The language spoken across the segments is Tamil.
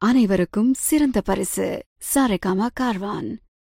அனைவருக்கும் சிறந்த பரிசு சாரேகாமா கார்வான்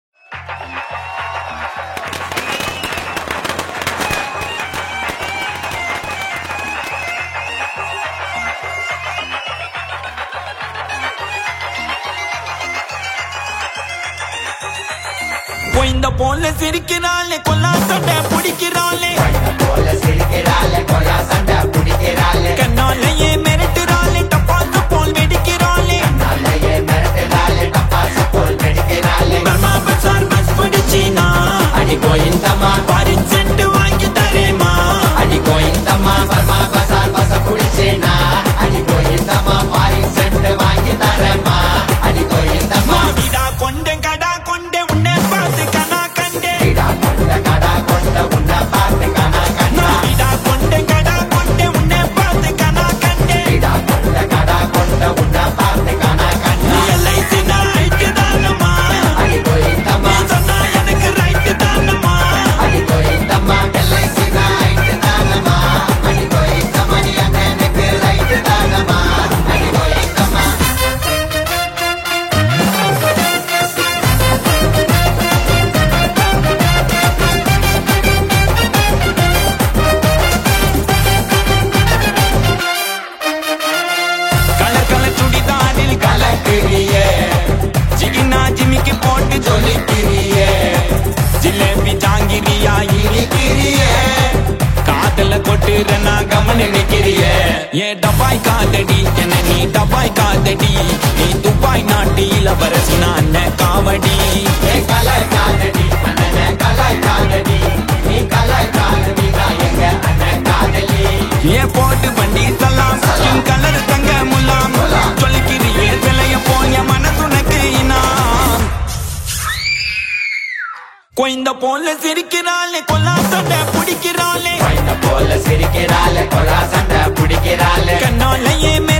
கொய்ந்த போல சிரிக்கிறாளே கொல்லா சண்டை பிடிக்கிறாளே போல சிரிக்கிறாளே கொலா சண்டை பிடிக்கிறாளே கண்ணாலேயே மிரட்டுறாளே டப்பாசு போல் வெடிக்கிறாளே நல்லையே மிரட்டுறாளே டப்பாசு போல் வெடிக்கிறாளே பர்மா பசார் பஸ் பிடிச்சினா அடி கோயிந்தம்மா பாரின் சென்ட் வாங்கி தரேமா அடி கோயிந்தம்மா பர்மா பசார் பச புடிச்சேனா அடி கோயிந்தம்மா பாரி சென்று வாங்கி தரேம்மா அடி கோயிந்தம்மா மாவிடா கொண்டே கடா கொண்டே உன்னை பார்த்து கனா கண்டே இடா கொண்ட கடா கொண்ட உன்னை பார்த்து கனா கண்டா மாவிடா கொண்டே கடா கொண்டே உன்னை பார்த்து கனா கண்டே இடா கொண்ட கடா கொண்ட உன்னை பார்த்து கனா கண்டா எல்ஐசி ரைட்டு தானம்மா அடி கோயிந்தம்மா நீ சொன்னா எனக்கு ரைட்டு தானம்மா அடி கோயிந்தம்மா எல்ஐசி ரைட்டு தானம்மா அடி கோயிந்தம்மா நீ எனக்கு ரைட்டு தானம்மா அடி கோயிந்தம்மா கலர் கலர் சுடிதாரில் கலக்கிறியே ஜிகினா ஜிமிக்கு போட்டு சொல்லி சொல்லிக்கிறியே ஜிலேபி ஜாங்கிரியா இனிக்கிறியே காதல கொட்டுற நான் கவன நிக்கிறியே ஏ டபாய் காதடி என்ன நீ டபாய் காதடி நீ துபாய் நாட்டு இளவரசி நான் காவடி ஏ கலாய் காதடி அண்ணன கலாய் காதடி நீ கலாய் காதடி நான் எங்க அண்ணன் காதலி ஏ போட்டு வண்டி சலாம் ஸ்கின் கலர் தங்க முலாம் சொல்லிக்கிறியே சிலைய போய மனசுனக்கு இனாம் கொய்ந்த போல சிரிக்கிறாளே கொல்லா சண்டை பிடிக்கிறாளே போல சிரிக்கிறாளே கொலா சண்டை பிடிக்கிறாளே கண்ணாலேயே